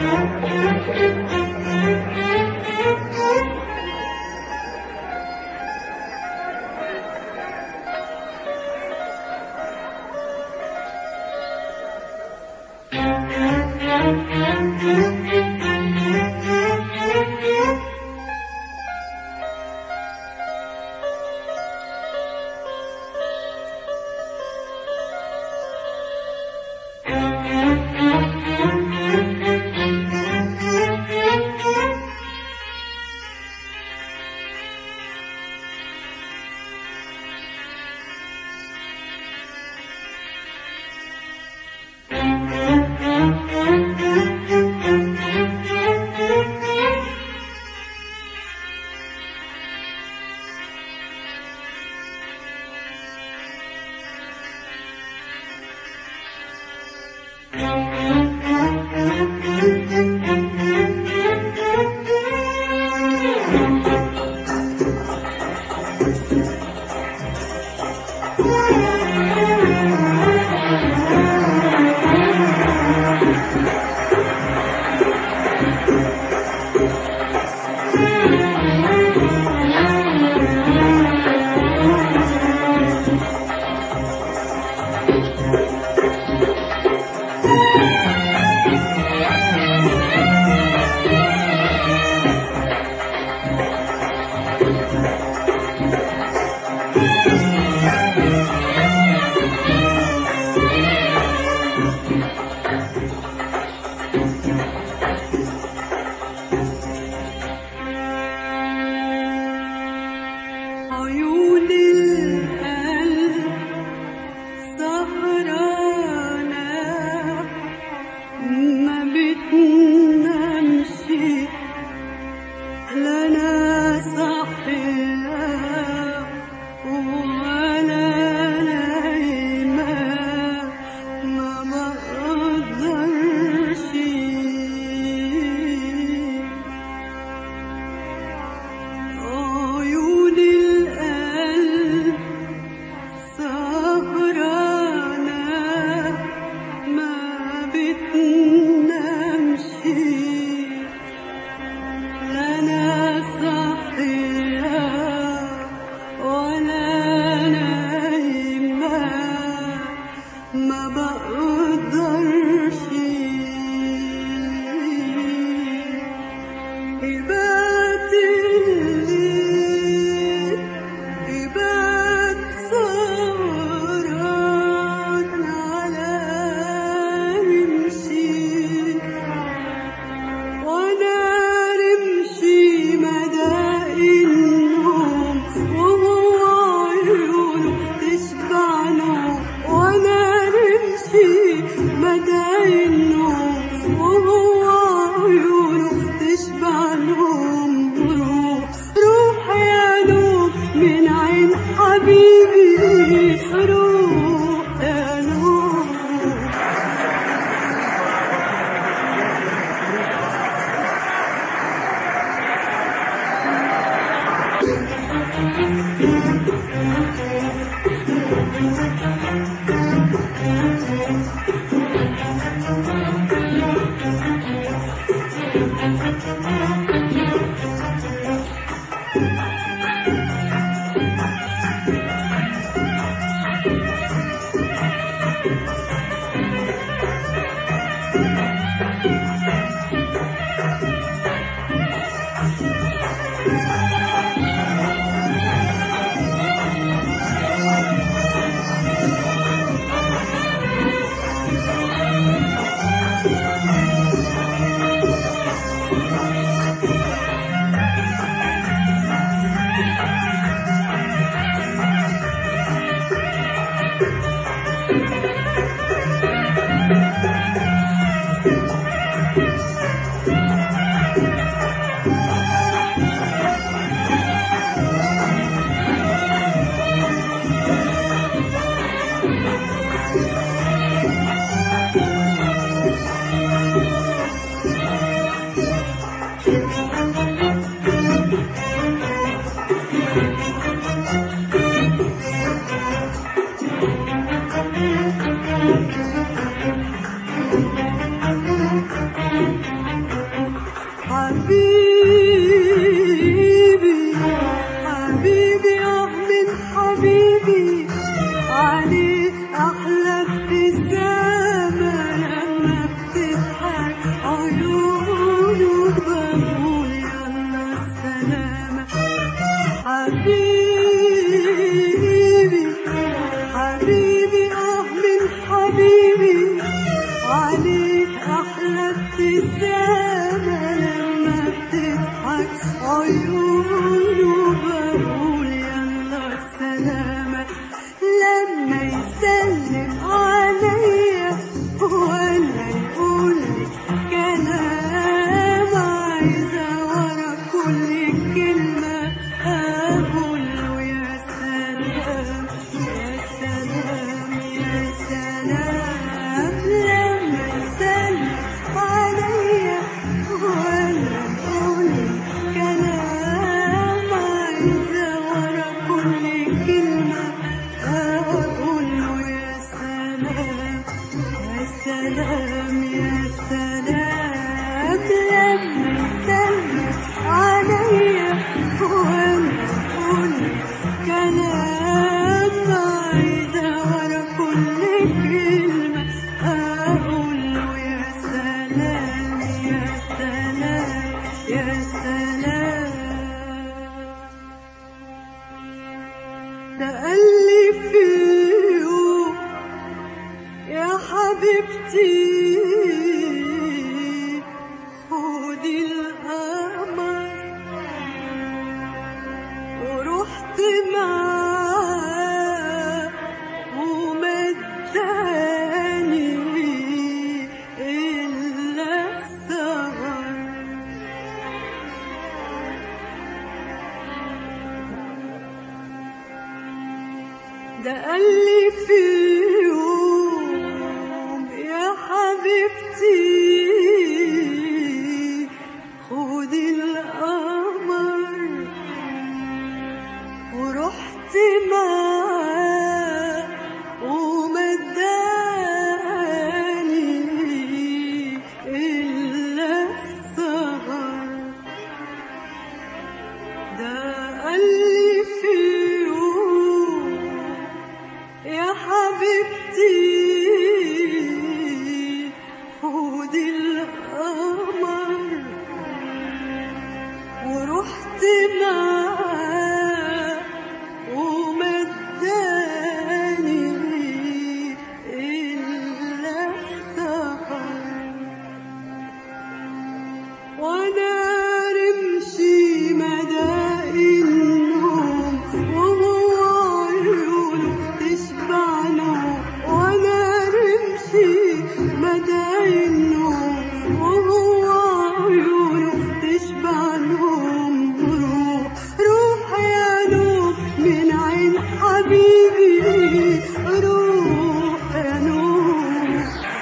عيون القلب سهرانة ما بتنامش لا أنا صاحية ولا نايمة ما سلام يا سلام لما تسلم عليا وانا اقول كلام عايزة ورا كل كلمة اقول يا سلام يا سلام يا سلام ده قال لي في يوم يا حبيبتي خدي القمر ورحت معاه ومداني إلا السهر ده قال لي في يوم يا حبيبتي خدي القمر ورحت معاه ومداني إلا السهر ده قال لي في يوم يا حبيبتي خدي القمر ورحت معاه ومداني إلا السهر وانا رمشي مدى النوم وهو عيونه تشبع نوم وانا رمشي مدى النوم وهو عيونه تشبع نوم روح روح يا نوم من عين حبيبي روح يا نوم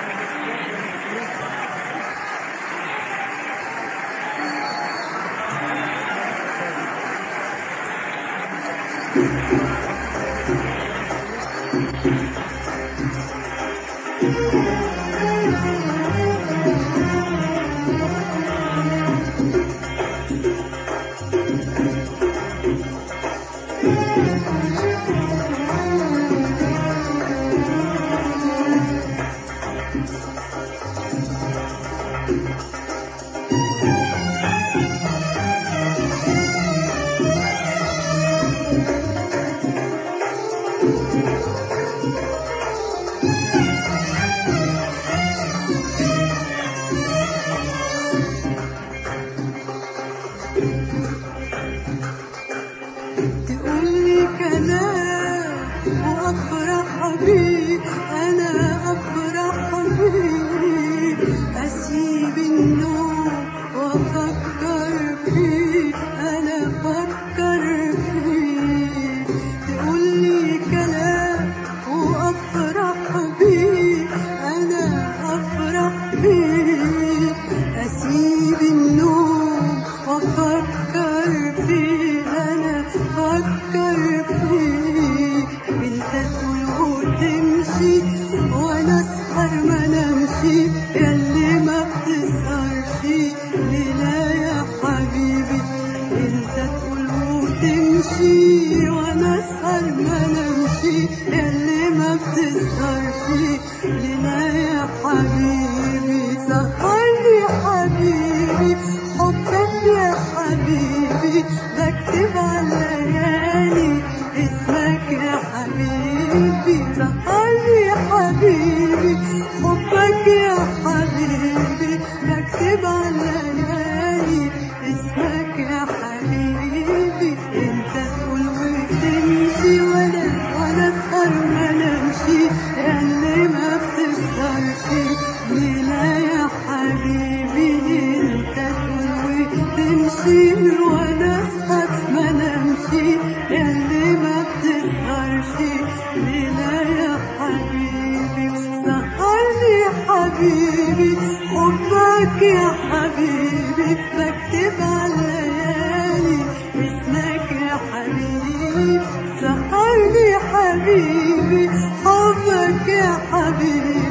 تقولي كلام وافرح بيه انا افرح بيه اسيب النوم وافكر فيه انا افكر فيه تقولي كلام وافرح بيه انا افرح بيه اسيب النوم وافكر فيه انا افكر فيه انت تقول وتمشي وانا اسهر ما نمشي ياللي ما بتسهرش ليلة يا حبيبي انت تقول وتمشي وانا اسهر ما نمشي ياللي ما بتسهرش ليلة يا حبيبي سهرني يا حبيبي حبك يا حبيبي بكتب على الليالي اسمك يا حبيبي سهرني يا حبيبي حبك يا حبيبي بكتب على الليالي اسمك يا حبيبي انت تقول وتمشي وانا وانا اسهر ما نمشي اللي ما بتسهرش ليلة يا حبيبي انت تقول وتمشي وانا اسهر ما نمشي اللي ما بتسهرش ليلة يا حبيبي سهرني يا حبيبي حبك يا حبيبي بكتب على الليالي اسمك يا حبيبي سهرني يا حبيبي حبك يا حبيبي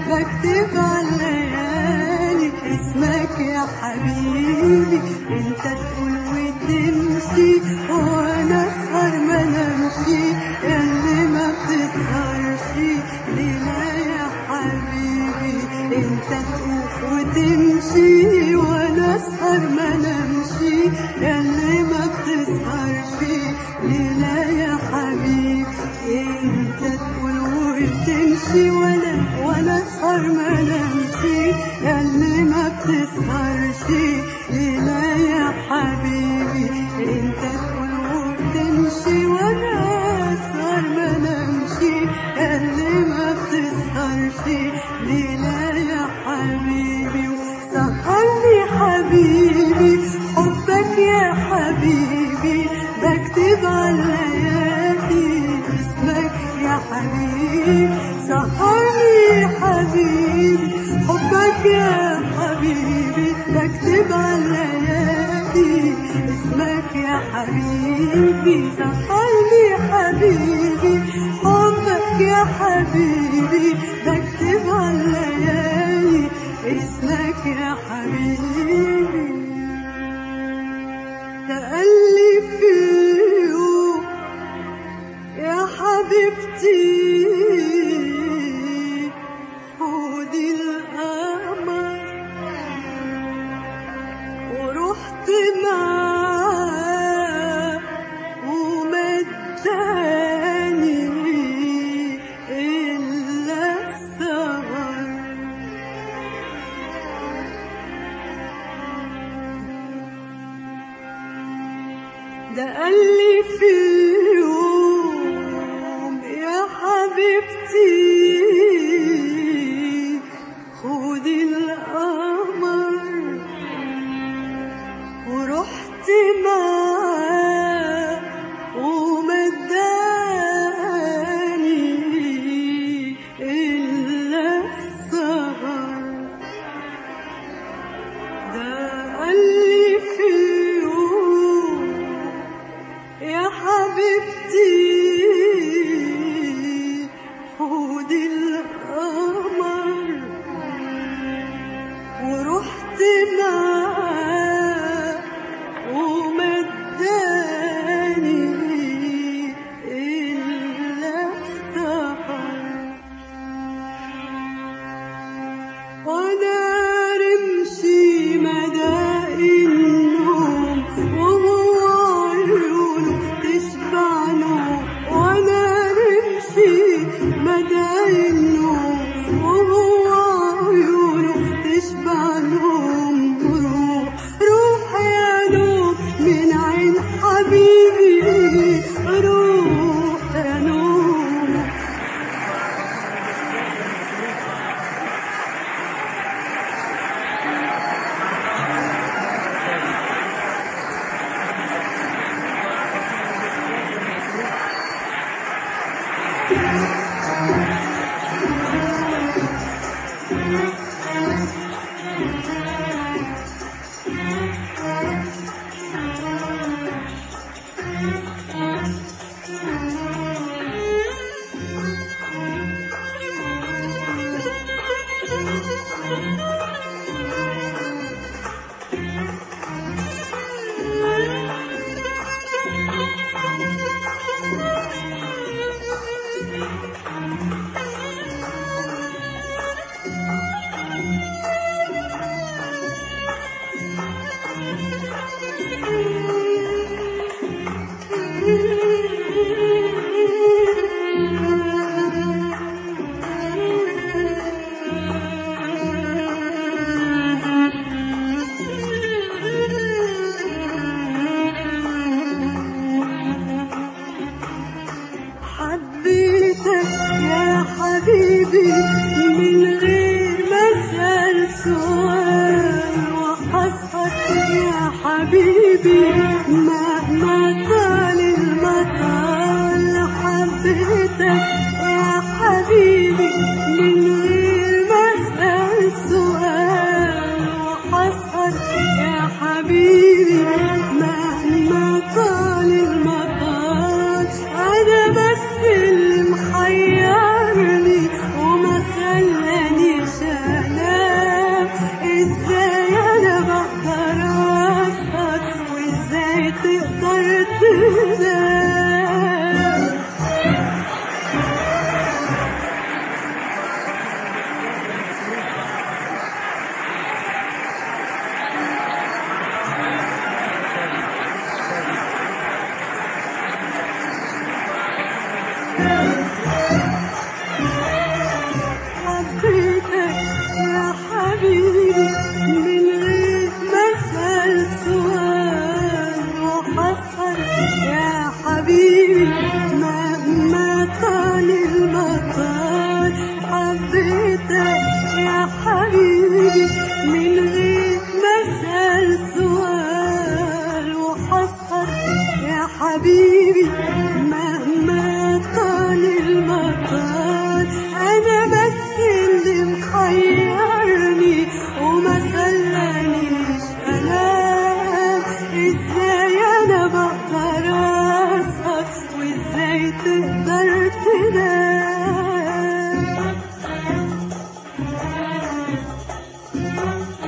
بكتب على الليالي اسمك يا حبيبي انت تقول وتمشي وانا اسهر ما نمشي اللي ما بتسهرش ليلة يا حبيبي انت تقول وتمشي وانا اسهر ما نمشي اللي ما بتسهرش ليلة يا حبيبي انت تقول وتمشي وانا وانا اسهر ما نمشي اللي ما بتسهرش ليلة يا حبيبي انت تقول وتمشي وانا اسهر ما نمشي اللي ما بتسهرش ليلة يا حبيبي سهرني حبيبي حبك يا حبيبي بكتب على الليالي اسمك يا حبيبي سهرني حبيبي حبك يا حبيبي بكتب على الليالي اسمك يا حبيبي سهرني حبيبي حبك يا حبيبي بكتب على الليالي اسمك يا حبيبي تألف في اليوم يا حبيبتي خدي القمر ورحت معاه ومداني إلا السهر ده قال لي في اليوم يا حبيبتي خدي القمر ورحت معاه ومداني إلا السهر ده قال لي في اليوم يا حبيبتي خدي القمر ورحت معاه ومداني إلا السهر وانا رمشي مدى النوم وهو عيونه تشبع نوم وانا رمشي مدى النوم وهو عيونه تشبع نوم روح روح يا نوم من عين حبيبي روح يا نوم من غير ما اسال سؤال وحصل يا حبيبي مهما طال المطال انا بس اللي محيرني وما خلانيش انام ازاي انا بقدر اسهر وازاي تقدر تنام